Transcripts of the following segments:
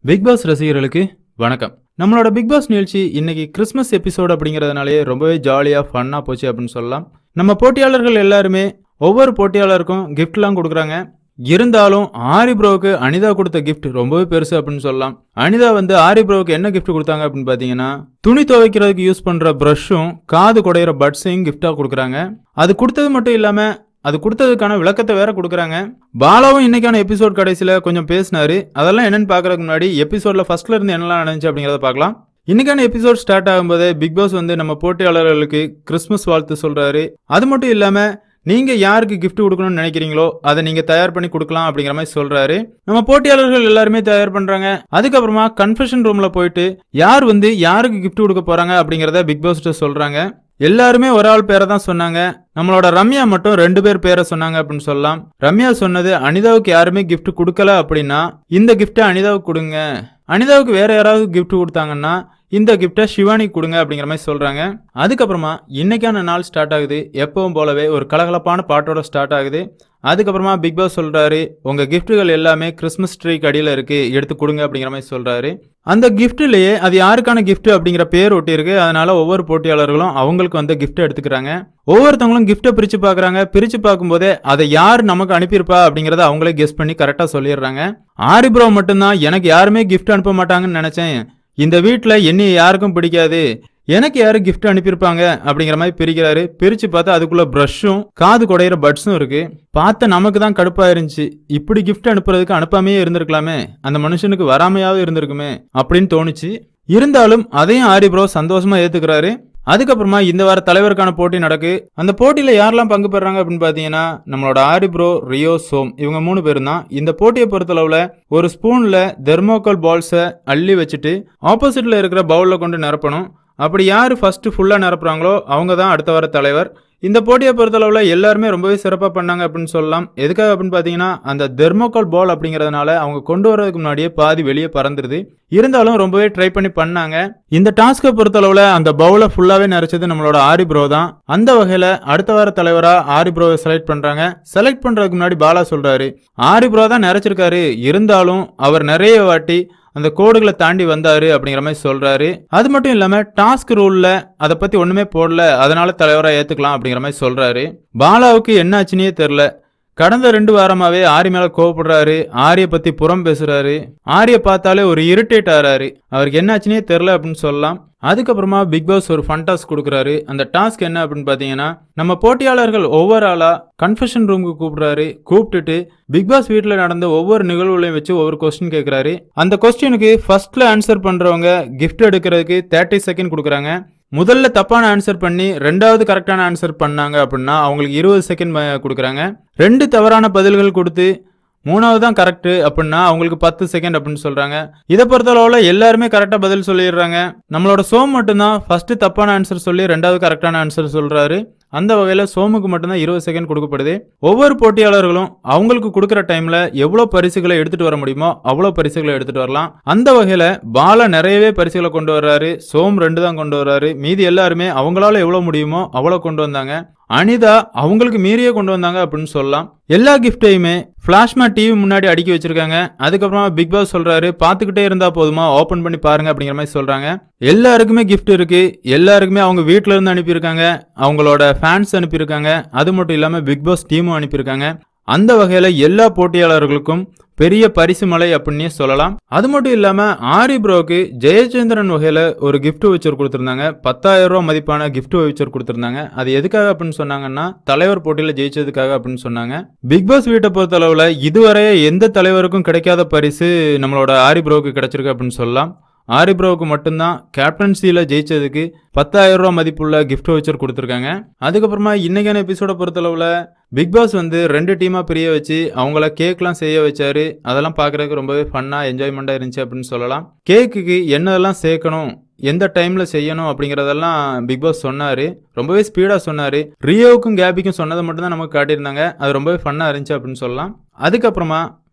big pass ரசிகர்களுக்கு வணக்கம் நம்மளோட பிக் பாஸ் நிகழ்ச்சி இன்னைக்கு கிறிஸ்மஸ் எபிசோட் அப்படிங்கிறதுனாலே ரொம்பவே ஜாலியாக ஃபன்னாக போச்சு அப்படின்னு சொல்லலாம் நம்ம போட்டியாளர்கள் எல்லாருமே ஒவ்வொரு போட்டியாளருக்கும் கிஃப்ட்லாம் கொடுக்குறாங்க இருந்தாலும் ஆரி ப்ரோவுக்கு அனிதா கொடுத்த கிஃப்ட் ரொம்பவே பெருசு அப்படின்னு சொல்லலாம் அனிதா வந்து ஆரி ப்ரோவுக்கு என்ன கிஃப்ட் கொடுத்தாங்க அப்படின்னு பார்த்தீங்கன்னா துணி துவைக்கிறதுக்கு யூஸ் பண்ற ப்ரஷ்ஷும் காது குடையிற பட்ஸையும் கிஃப்டாக கொடுக்குறாங்க அது கொடுத்தது மட்டும் இல்லாம அது கொடுத்ததுக்கான விளக்கத்தை வேற கொடுக்குறாங்க பாலாவும் இன்னைக்கான எபிசோட் கடைசியில கொஞ்சம் பேசினாரு அதெல்லாம் என்னன்னு பாக்குறதுக்கு முன்னாடி எபிசோட்ல ஃபர்ஸ்ட்ல இருந்து என்னெல்லாம் நடந்துச்சு அப்படிங்கறத பார்க்கலாம் இன்னைக்கான எபிசோட் ஸ்டார்ட் ஆகும்போது பிக் பாஸ் வந்து நம்ம போட்டியாளர்களுக்கு கிறிஸ்மஸ் வாழ்த்து சொல்றாரு அது மட்டும் இல்லாம நீங்க யாருக்கு gift கொடுக்கணும்னு நினைக்கிறீங்களோ அதை நீங்க தயார் பண்ணி கொடுக்கலாம் அப்படிங்கிற மாதிரி சொல்றாரு நம்ம போட்டியாளர்கள் எல்லாருமே தயார் பண்றாங்க அதுக்கப்புறமா கன்ஃபெஷன் ரூம்ல போயிட்டு யார் வந்து யாருக்கு gift கொடுக்க போறாங்க அப்படிங்கறத பிக் பாஸ் சொல்றாங்க எல்லாருமே ஒரு ஆள் பேரை தான் சொன்னாங்க நம்மளோட ரம்யா மட்டும் ரெண்டு பேர் பேரை சொன்னாங்க அப்படின்னு சொல்லலாம் ரம்யா சொன்னது அனிதாவுக்கு யாருமே gift கொடுக்கல அப்படின்னா இந்த கிஃப்ட்டை அனிதாவுக்கு கொடுங்க அனிதாவுக்கு வேற யாராவது gift கொடுத்தாங்கன்னா இந்த கிஃப்ட்டை சிவானிக்கு கொடுங்க அப்படிங்கிற மாதிரி சொல்றாங்க அதுக்கப்புறமா இன்னைக்கான நாள் ஸ்டார்ட் ஆகுது எப்பவும் போலவே ஒரு கலகலப்பான பாட்டோட ஸ்டார்ட் ஆகுது அதுக்கப்புறமா பிக் பாஸ் சொல்றாரு உங்க கிஃப்ட்டுகள் எல்லாமே கிறிஸ்மஸ் ட்ரீக்கு அடியில இருக்கு எடுத்து கொடுங்க அப்படிங்கிற மாதிரி சொல்றாரு அந்த கிஃப்ட்லயே அது யாருக்கான gift அப்படிங்கிற பேர் ஒட்டி இருக்கு அதனால ஒவ்வொரு போட்டியாளர்களும் அவங்களுக்கு வந்த gift எடுத்துக்கிறாங்க ஒவ்வொருத்தவங்களும் கிஃப்ட்டை பிரிச்சு பார்க்கறாங்க பிரிச்சு பார்க்கும்போதே அதை யார் நமக்கு அனுப்பியிருப்பா அப்படிங்கறத அவங்களே கெஸ் பண்ணி கரெக்டா சொல்லிடுறாங்க ஆரி ப்ரோ மட்டும்தான் எனக்கு யாருமே gift அனுப்ப மாட்டாங்கன்னு நினைச்சேன் இந்த வீட்ல என்னைய யாருக்கும் பிடிக்காது எனக்கு யாரு gift அனுப்பியிருப்பாங்க அப்படிங்கிற மாதிரி பிரிக்கிறாரு பிரிச்சு பார்த்தா அதுக்குள்ள ப்ரஷ்ஷும் காது குடையிற பட்ஸும் இருக்கு பார்த்த நமக்கு தான் கடுப்பா இருந்துச்சு இப்படி gift அனுப்புறதுக்கு அனுப்பாமையே இருந்திருக்கலாமே அந்த மனுஷனுக்கு வராமையாவது இருந்திருக்குமே அப்படின்னு தோணுச்சு இருந்தாலும் அதையும் ஆரி ப்ரோ சந்தோஷமா ஏத்துக்கிறாரு அதுக்கப்புறமா இந்த வார தலைவருக்கான போட்டி நடக்கு அந்த போட்டியில யாரெல்லாம் பங்கு பெறாங்க அப்படின்னு பாத்தீங்கன்னா நம்மளோட ஆரி ப்ரோ ரியோ சோம் இவங்க மூணு பேரும் தான் இந்த போட்டியை பொறுத்தளவுல ஒரு ஸ்பூன்ல தெர்மோகால் பால்ஸை அள்ளி வச்சுட்டு ஆப்போசிட்ல இருக்கிற பவுல்ல கொண்டு நிரப்பணும் அப்படி யார் ஃபர்ஸ்ட் ஃபுல்லா நிரப்புறாங்களோ அவங்க தான் அடுத்த வார தலைவர் இந்த போட்டியை பொறுத்தளவுல எல்லாருமே ரொம்பவே சிறப்பாக பண்ணாங்க அப்படின்னு சொல்லலாம் எதுக்காக அப்படின்னு பார்த்தீங்கன்னா அந்த தெர்மோகால் பால் அப்படிங்கிறதுனால அவங்க கொண்டு வரதுக்கு முன்னாடியே பாதி வெளியே பறந்துருது இருந்தாலும் ரொம்பவே ட்ரை பண்ணி பண்ணாங்க இந்த டாஸ்க்கை பொறுத்தளவுல அந்த பவுலை ஃபுல்லாவே நிறைச்சது நம்மளோட ஆரி ப்ரோ தான் அந்த வகையில அடுத்த வார தலைவரா ஆரி ப்ரோவை செலக்ட் பண்றாங்க செலக்ட் பண்றதுக்கு முன்னாடி பாலா சொல்றாரு ஆரி ப்ரோ தான் நிறைச்சிருக்காரு இருந்தாலும் அவர் நிறைய வாட்டி அந்த கோடுகளை தாண்டி வந்தாரு அப்படிங்கிற மாதிரி சொல்றாரு அது மட்டும் இல்லாம டாஸ்க் ரூல்ல அதை பத்தி ஒண்ணுமே போடல அதனால தலைவரா ஏத்துக்கலாம் அப்படிங்கிற மாதிரி சொல்றாரு பாலாவுக்கு என்ன ஆச்சுன்னே தெரியல கடந்த ரெண்டு வாரமாவே ஆரி மேல கோவப்படுறாரு ஆரிய பத்தி புறம் பேசுறாரு ஆரிய பார்த்தாலே ஒரு இரிட்டேட் ஆறாரு அவருக்கு என்ன ஆச்சுன்னே தெரியல அப்படின்னு சொல்லலாம் அதுக்கப்புறமா பிக் பாஸ் ஒரு ஃபன் டாஸ்க் கொடுக்குறாரு அந்த டாஸ்க் என்ன அப்படின்னு பார்த்தீங்கன்னா நம்ம போட்டியாளர்கள் ஒவ்வொரு ஆளா கன்ஃபெஷன் ரூமுக்கு கூப்பிடுறாரு கூப்பிட்டுட்டு பிக் பாஸ் வீட்டில் நடந்த ஒவ்வொரு நிகழ்வுகளையும் வச்சு ஒவ்வொரு கொஸ்டின் கேட்குறாரு அந்த கொஸ்டினுக்கு ஃபர்ஸ்ட்ல ஆன்சர் பண்றவங்க கிஃப்ட் எடுக்கிறதுக்கு தேர்ட்டி செகண்ட் கொடுக்குறாங்க முதல்ல தப்பான ஆன்சர் பண்ணி ரெண்டாவது கரெக்டான ஆன்சர் பண்ணாங்க அப்படின்னா அவங்களுக்கு இருபது செகண்ட் கொடுக்குறாங்க ரெண்டு தவறான பதில்கள் கொடுத்து மூணாவது தான் கரெக்ட் அப்படின்னா அவங்களுக்கு பத்து செகண்ட் அப்படின்னு சொல்றாங்க இதை பொறுத்தளவுல எல்லாருமே கரெக்டா பதில் சொல்லிடுறாங்க நம்மளோட சோம் மட்டும்தான் ஃபர்ஸ்ட் தப்பான ஆன்சர் சொல்லி ரெண்டாவது கரெக்டான ஆன்சர் சொல்றாரு அந்த வகையில சோமுக்கு மட்டும்தான் இருபது செகண்ட் கொடுக்கப்படுது ஒவ்வொரு போட்டியாளர்களும் அவங்களுக்கு கொடுக்குற டைம்ல எவ்வளவு பரிசுகளை எடுத்துட்டு வர முடியுமோ அவ்வளவு பரிசுகளை எடுத்துட்டு வரலாம் அந்த வகையில பாலா நிறையவே பரிசுகளை கொண்டு வர்றாரு சோம் ரெண்டு தான் கொண்டு வர்றாரு மீதி எல்லாருமே அவங்களால எவ்வளவு முடியுமோ அவ்வளவு கொண்டு வந்தாங்க அனிதா அவங்களுக்கு மீறியே கொண்டு வந்தாங்க அப்படின்னு சொல்லலாம் எல்லா கிஃப்டையுமே பிளாஷ்மா டிவி முன்னாடி அடுக்கி வச்சிருக்காங்க அதுக்கப்புறமா பிக் பாஸ் சொல்றாரு பாத்துக்கிட்டே இருந்தா போதுமா ஓபன் பண்ணி பாருங்க அப்படிங்கிற மாதிரி சொல்றாங்க எல்லாருக்குமே கிஃப்ட் இருக்கு எல்லாருக்குமே அவங்க வீட்ல இருந்து அனுப்பியிருக்காங்க அவங்களோட ஃபேன்ஸ் அனுப்பியிருக்காங்க அது மட்டும் இல்லாம பிக் பாஸ் டீமும் அனுப்பியிருக்காங்க அந்த வகையில எல்லா போட்டியாளர்களுக்கும் பெரிய பரிசு மலை அப்படின்னே சொல்லலாம் அது மட்டும் இல்லாம ஆரி ப்ரோக்கு ஜெயச்சந்திரன் வகையில ஒரு gift வச்சர் கொடுத்திருந்தாங்க பத்தாயிரம் ரூபாய் மதிப்பான gift வச்சர் கொடுத்திருந்தாங்க அது எதுக்காக அப்படின்னு சொன்னாங்கன்னா தலைவர் போட்டியில ஜெயிச்சதுக்காக அப்படின்னு சொன்னாங்க பிக் பாஸ் வீட்டை பொறுத்த அளவுல இதுவரை எந்த தலைவருக்கும் கிடைக்காத பரிசு நம்மளோட ஆரி ப்ரோக்கு கிடைச்சிருக்கு அப்படின்னு சொல்லலாம் ஆரி ப்ரோவுக்கு மட்டும்தான் கேப்டன்சியில் ஜெயிச்சதுக்கு பத்தாயிரம் ரூபா மதிப்புள்ள கிஃப்ட் வச்சர் கொடுத்துருக்காங்க அதுக்கப்புறமா இன்னைக்கான எபிசோட பொறுத்தளவில் பிக் பாஸ் வந்து ரெண்டு டீமாக பிரிய வச்சு அவங்கள கேக்லாம் செய்ய வச்சாரு அதெல்லாம் பார்க்குறதுக்கு ரொம்பவே ஃபன்னாக என்ஜாய்மெண்ட்டாக இருந்துச்சு அப்படின்னு சொல்லலாம் கேக்குக்கு என்னதெல்லாம் சேர்க்கணும் எந்த டைமில் செய்யணும் அப்படிங்கிறதெல்லாம் பிக் பாஸ் சொன்னார் ரொம்பவே ஸ்பீடாக சொன்னார் ரியோவுக்கும் கேபிக்கும் சொன்னதை மட்டும் தான் நமக்கு காட்டியிருந்தாங்க அது ரொம்பவே ஃபன்னாக இருந்துச்சு அப்படின்னு சொல்லலாம் அதுக்கப்புறமா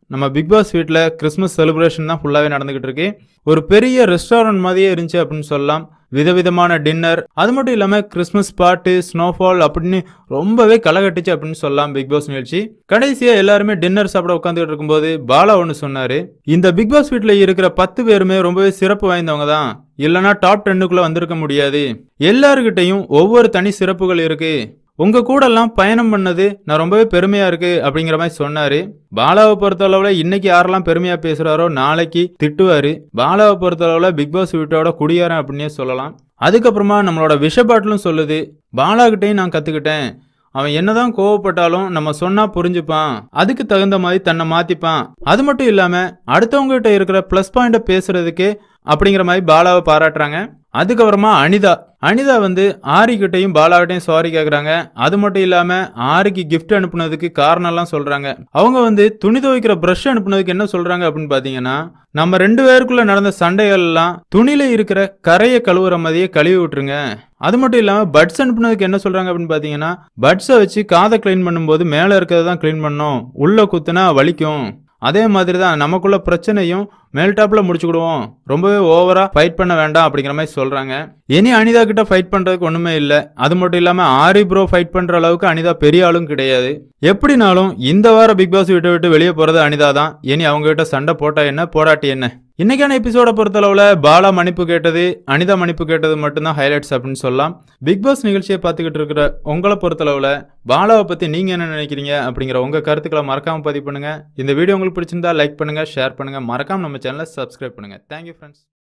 நம்ம பிக் பாஸ் வீட்டில் கிறிஸ்மஸ் செலிப்ரேஷன் தான் ஃபுல்லாகவே நடந்துகிட்டு இருக்கு ஒரு பெரிய ரெஸ்டாரண்ட் மாதிரியே இருந்துச்சு அப்படின்னு சொல்லலாம் விதவிதமான டின்னர் அது மட்டும் இல்லாமல் கிறிஸ்மஸ் பாட்டு ஸ்னோஃபால் அப்படின்னு ரொம்பவே களைகட்டுச்சு அப்படின்னு சொல்லலாம் பிக் பாஸ் நிகழ்ச்சி கடைசியா எல்லாருமே டின்னர் சாப்பிட உட்காந்துட்டு இருக்கும்போது பாலா ஒன்று சொன்னாரு இந்த பிக் பாஸ் வீட்டில் இருக்கிற பத்து பேருமே ரொம்பவே சிறப்பு வாய்ந்தவங்க தான் இல்லைனா டாப் டென்னுக்குள்ள வந்திருக்க முடியாது எல்லாருக்கிட்டையும் ஒவ்வொரு தனி சிறப்புகள் இருக்கு உங்க கூட எல்லாம் பயணம் பண்ணது நான் ரொம்பவே பெருமையா இருக்கு அப்படிங்கிற மாதிரி சொன்னாரு பாலாவை பொறுத்தளவுல இன்னைக்கு யாரெல்லாம் பெருமையா பேசுறாரோ நாளைக்கு திட்டுவாரு பாலாவை பொறுத்தளவுல பிக் பாஸ் வீட்டோட குடியாரன் அப்படின்னே சொல்லலாம் அதுக்கப்புறமா நம்மளோட விஷ பாட்டிலும் சொல்லுது பாலாகிட்டையும் நான் கத்துக்கிட்டேன் அவன் என்னதான் கோவப்பட்டாலும் நம்ம சொன்னா புரிஞ்சுப்பான் அதுக்கு தகுந்த மாதிரி தன்னை மாத்திப்பான் அது மட்டும் இல்லாம அடுத்தவங்க கிட்ட இருக்கிற பிளஸ் பாயிண்ட பேசுறதுக்கு அப்படிங்கிற மாதிரி பாலாவை பாராட்டுறாங்க அதுக்கப்புறமா அனிதா அனிதா வந்து ஆரி கிட்டையும் பாலாகிட்டையும் சாரி கேக்குறாங்க அது மட்டும் இல்லாம ஆரிக்கு gift அனுப்புனதுக்கு காரணம் எல்லாம் சொல்றாங்க அவங்க வந்து துணி துவைக்கிற பிரஷ் அனுப்புனதுக்கு என்ன சொல்றாங்க அப்படின்னு பாத்தீங்கன்னா நம்ம ரெண்டு பேருக்குள்ள நடந்த சண்டைகள் எல்லாம் துணியில இருக்கிற கரையை கழுவுற மாதிரியே கழுவி விட்டுருங்க அது மட்டும் இல்லாம பட்ஸ் அனுப்புனதுக்கு என்ன சொல்றாங்க அப்படின்னு பாத்தீங்கன்னா பட்ஸை வச்சு காதை க்ளீன் பண்ணும்போது மேல இருக்கிறத தான் க்ளீன் பண்ணணும் உள்ள குத்துனா வலிக்கும் அதே மாதிரி தான் நமக்குள்ள பிரச்சனையும் மேல்டாப்ல முடிச்சுக்கிடுவோம் ரொம்பவே ஓவரா ஃபைட் பண்ண வேண்டாம் அப்படிங்கிற மாதிரி சொல்றாங்க இனி அனிதா கிட்ட ஃபைட் பண்றதுக்கு ஒண்ணுமே இல்ல அது மட்டும் இல்லாம ஆரி ப்ரோ ஃபைட் பண்ற அளவுக்கு அனிதா பெரிய ஆளும் கிடையாது எப்படினாலும் இந்த வாரம் பிக் பாஸ் விட்டு விட்டு வெளியே போறது அனிதா தான் இனி அவங்க கிட்ட சண்டை போட்டா என்ன போராட்டி என்ன இன்னைக்கான எபிசோட பொறுத்தளவுல பாலா மன்னிப்பு கேட்டது அனிதா மன்னிப்பு கேட்டது மட்டும்தான் ஹைலைட்ஸ் அப்படின்னு சொல்லலாம் பிக் பாஸ் நிகழ்ச்சியை பார்த்துக்கிட்டு இருக்கிற உங்களை பொறுத்தளவுல பாலாவை பத்தி நீங்க என்ன நினைக்கிறீங்க அப்படிங்கிற உங்க கருத்துக்களை மறக்காம பதிவு பண்ணுங்க இந்த வீடியோ உங்களுக்கு பிடிச்சிருந்தா லைக் பண்ணுங்க ஷேர் பண்ணுங்க மறக்காம நம்ம சேனலை சப்ஸ்கிரைப் பண்ணுங்க தேங்க்யூ ஃப்ரெண்ட்ஸ்